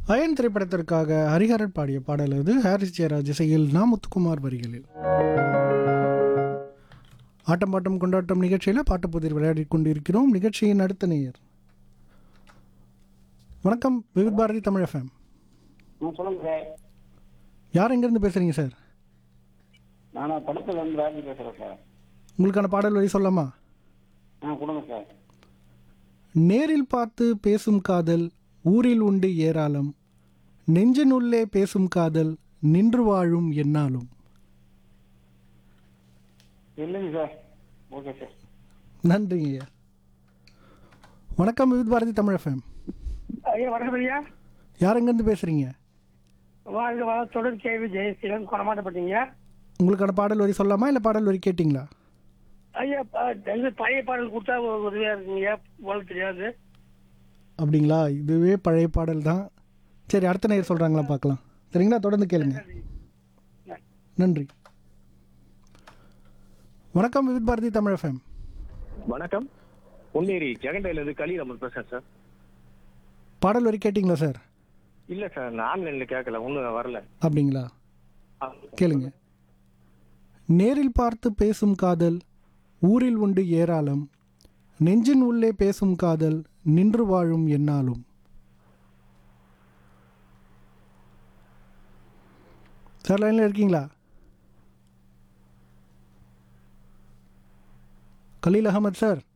iron திரைப்படத்திற்காக ஹரிஹரன் பாடிய பாடல் அது ஹாரிஸ் ஜெயராஜ் இசையில் நா முத்துக்குமார் வரிகளில் ஆட்டம் பாட்டம் கொண்டாட்டம் நிகழ்ச்சியில் பாட்டு புதிர் விளையாடி கொண்டிருக்கிறோம் நிகழ்ச்சியின் அடுத்த நேயர் வணக்கம் விவித் பாரதி தமிழ் எஃப்எம் ஆ சொல்லுங்க சார் யார் எங்கேருந்து பேசுகிறீங்க சார் நான் படத்துல இருந்து ராஜி பேசுறேன் சார் உங்களுக்கான பாடல் வரி சொல்லலாமா ஆ கொடுங்க சார் நேரில் பார்த்து பேசும் காதல் ஊரில் உண்டு ஏராளம் நெஞ்சினுள்ளே பேசும் காதல் நின்று வாழும் என்னாலும் இல்லைங்க சார் ஓகே சார் நன்றிங்க ஐயா வணக்கம் விவித் பாரதி தமிழ் எஃப்எம் ஐயா வணக்கம் ஐயா யார் எங்கேருந்து பேசுகிறீங்க வாழ்க வளத்துடன் கேள்வி ஜெயசீலன் கொடமாட்டப்பட்டீங்க உங்களுக்கான பாடல் வரி சொல்லலாமா இல்லை பாடல் வரி கேட்டிங்களா ஐயா ப- எங்க பழைய பாடல் கொடுத்தா ஒரு உதவியா இருக்குங்க போல தெரியாது அப்படிங்களா இதுவே பழைய பாடல் தான் சரி அடுத்த நேயர் சொல்கிறாங்களா பார்க்கலாம் சரிங்களா தொடர்ந்து கேளுங்க நன்றி வணக்கம் விவித் பாரதி தமிழ் எஃப்எம் வணக்கம் பொன்னேரி ஜெகண்டையில இருந்து கலி நம்ம பேசுறேன் சார் பாடல் வரி கேட்டிங்களா சார் இல்ல சார் நான் ஆன்லைன்ல கேட்கல ஒன்றும் வரல அப்படிங்களா ஆ, கேளுங்க நேரில் பார்த்து பேசும் காதல் ஊரில் உண்டு ஏராளம் நெஞ்சின் உள்ளே பேசும் காதல் நின்று வாழும் என்னாலும் சார் லைனில் இருக்கீங்களா கலீல் அகமது சார்